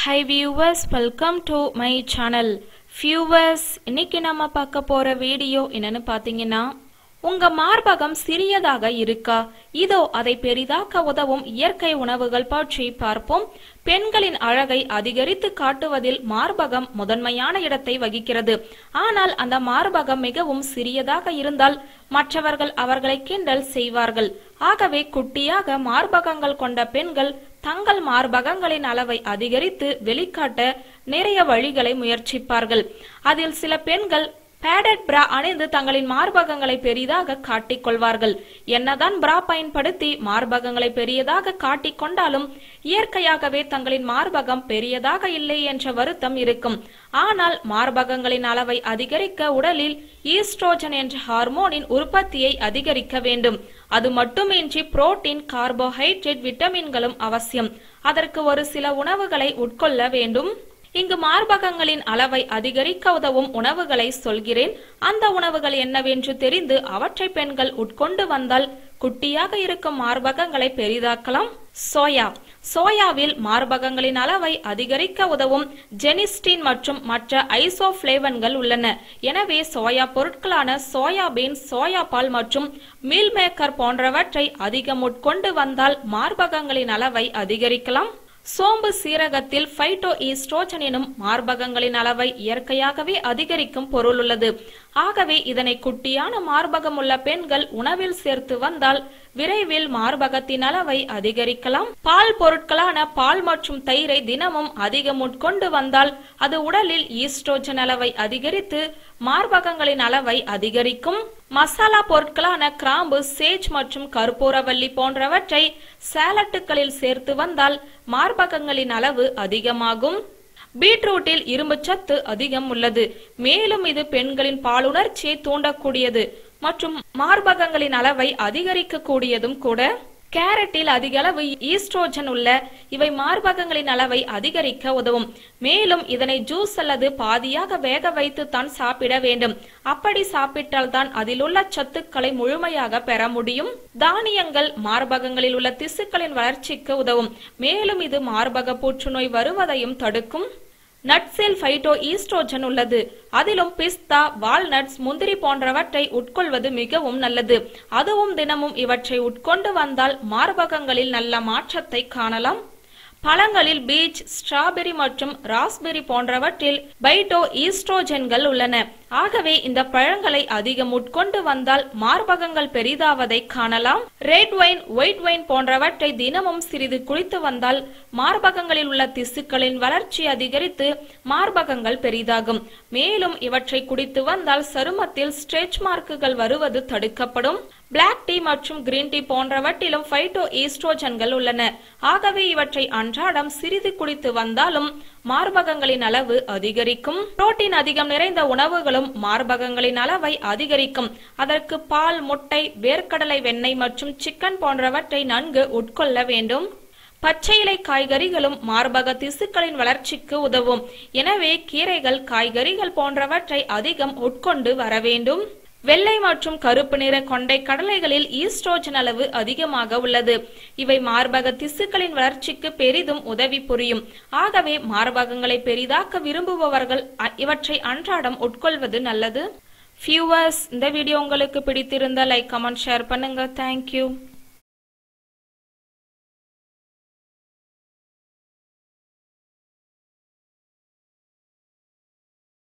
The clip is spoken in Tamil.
high viewers welcome to my channel viewers இன்னைக்கு நம்ம பார்க்க போற வீடியோ என்னன்னு பார்த்தீங்கன்னா உங்க மார்பகம் சிறியதாக இருக்கா இதோ அதை பெரிதாக்க உதவும் இயற்கை உணவுகள் பற்றி பார்ப்போம் பெண்களின் அழகை அதிகரித்து காட்டுவதில் மார்பகம் முதன்மையான இடத்தை வகிக்கிறது ஆனால் அந்த மார்பகம் மிகவும் சிறியதாக இருந்தால் மற்றவர்கள் அவர்களை கிண்டல் செய்வார்கள் ஆகவே குட்டியாக மார்பகங்கள் கொண்ட பெண்கள் தங்கள் மார்பகங்களின் அளவை அதிகரித்து வெளிக்காட்ட நிறைய வழிகளை முயற்சிப்பார்கள் அதில் சில பெண்கள் பேடட் பிரா அணிந்து தங்களின் மார்பகங்களை பெரிதாக காட்டிக் கொள்வார்கள் என்னதான் பிரா பயன்படுத்தி மார்பகங்களை பெரியதாக காட்டிக் கொண்டாலும் இயற்கையாகவே தங்களின் மார்பகம் பெரியதாக இல்லை என்ற வருத்தம் இருக்கும் ஆனால் மார்பகங்களின் அளவை அதிகரிக்க உடலில் ஈஸ்ட்ரோஜன் என்ற ஹார்மோனின் உற்பத்தியை அதிகரிக்க வேண்டும் அது மட்டுமின்றி புரோட்டீன் கார்போஹைட்ரேட் விட்டமின்களும் அவசியம் அதற்கு ஒரு சில உணவுகளை உட்கொள்ள வேண்டும் இங்கு மார்பகங்களின் அளவை அதிகரிக்க உதவும் உணவுகளை சொல்கிறேன் அந்த உணவுகள் என்னவென்று தெரிந்து அவற்றை பெண்கள் உட்கொண்டு வந்தால் குட்டியாக இருக்கும் மார்பகங்களை பெரிதாக்கலாம் சோயா சோயாவில் மார்பகங்களின் அளவை அதிகரிக்க உதவும் ஜெனிஸ்டின் மற்றும் மற்ற ஐசோஃபிளேவன்கள் உள்ளன எனவே சோயா பொருட்களான சோயாபீன் சோயா பால் மற்றும் மீல் மேக்கர் போன்றவற்றை அதிகம் உட்கொண்டு வந்தால் மார்பகங்களின் அளவை அதிகரிக்கலாம் சோம்பு சீரகத்தில் ஃபைட்டோ ஈஸ்ட்ரோஜன் எனும் மார்பகங்களின் அளவை இயற்கையாகவே அதிகரிக்கும் பொருள் உள்ளது ஆகவே இதனை குட்டியான மார்பகம் உள்ள பெண்கள் உணவில் சேர்த்து வந்தால் விரைவில் மார்பகத்தின் அளவை அதிகரிக்கலாம் பால் பொருட்களான பால் மற்றும் தயிரை தினமும் அதிகம் உட்கொண்டு வந்தால் அது உடலில் ஈஸ்ட்ரோஜன் அளவை அதிகரித்து மார்பகங்களின் அளவை அதிகரிக்கும் மசாலா பொருட்களான கிராம்பு சேஜ் மற்றும் கற்பூரவல்லி போன்றவற்றை சாலட்டுகளில் சேர்த்து வந்தால் மார்பகங்களின் அளவு அதிகமாகும் பீட்ரூட்டில் இரும்பு சத்து அதிகம் உள்ளது மேலும் இது பெண்களின் பாலுணர்ச்சியை தூண்டக்கூடியது மற்றும் மார்பகங்களின் அளவை அதிகரிக்க கூடியதும் கூட கேரட்டில் அதிக அளவு ஈஸ்ட்ரோஜன் உள்ள இவை மார்பகங்களின் அளவை அதிகரிக்க உதவும் மேலும் இதனை ஜூஸ் அல்லது பாதியாக வேக வைத்து தான் சாப்பிட வேண்டும் அப்படி சாப்பிட்டால் தான் அதில் உள்ள சத்துக்களை முழுமையாக பெற முடியும் தானியங்கள் மார்பகங்களில் உள்ள திசுக்களின் வளர்ச்சிக்கு உதவும் மேலும் இது மார்பக புற்றுநோய் வருவதையும் தடுக்கும் நட்ஸில் ஃபைட்டோ ஈஸ்ட்ரோஜன் உள்ளது அதிலும் பிஸ்தா வால்நட்ஸ் முந்திரி போன்றவற்றை உட்கொள்வது மிகவும் நல்லது அதுவும் தினமும் இவற்றை உட்கொண்டு வந்தால் மார்பகங்களில் நல்ல மாற்றத்தை காணலாம் பழங்களில் பீச் ஸ்ட்ராபெரி மற்றும் ராஸ்பெரி போன்றவற்றில் பைட்டோ ஈஸ்ட்ரோஜன்கள் உள்ளன ஆகவே இந்த பழங்களை அதிகம் உட்கொண்டு வந்தால் மார்பகங்கள் பெரிதாவதை காணலாம் ரெட் வைன் ஒயிட் வைன் போன்றவற்றை தினமும் சிறிது குடித்து வந்தால் மார்பகங்களில் உள்ள திசுக்களின் வளர்ச்சி அதிகரித்து மார்பகங்கள் பெரிதாகும் மேலும் இவற்றை குடித்து வந்தால் சருமத்தில் ஸ்ட்ரெச் மார்க்குகள் வருவது தடுக்கப்படும் பிளாக் டீ மற்றும் கிரீன் டீ போன்றவற்றிலும் ஃபைட்டோ ஈஸ்ட்ரோஜன்கள் உள்ளன ஆகவே இவற்றை அன்றாடம் சிறிது குடித்து வந்தாலும் மார்பகங்களின் அளவு அதிகரிக்கும் புரோட்டீன் அதிகம் நிறைந்த உணவுகளும் மார்பகங்களின் அளவை அதிகரிக்கும் அதற்கு பால் முட்டை வேர்க்கடலை வெண்ணெய் மற்றும் சிக்கன் போன்றவற்றை நன்கு உட்கொள்ள வேண்டும் பச்சை இலை காய்கறிகளும் மார்பக திசுக்களின் வளர்ச்சிக்கு உதவும் எனவே கீரைகள் காய்கறிகள் போன்றவற்றை அதிகம் உட்கொண்டு வர வேண்டும் வெள்ளை மற்றும் கருப்பு நிற கொண்டை கடலைகளில் ஈஸ்ட்ரோஜன் அளவு அதிகமாக உள்ளது இவை மார்பக திசுக்களின் வளர்ச்சிக்கு பெரிதும் உதவி புரியும் ஆகவே மார்பகங்களை பெரிதாக்க விரும்புபவர்கள் இவற்றை அன்றாடம் உட்கொள்வது நல்லது வியூவர்ஸ் இந்த வீடியோ உங்களுக்கு பிடித்திருந்தால் லைக் கமெண்ட் ஷேர் பண்ணுங்க தேங்க்யூ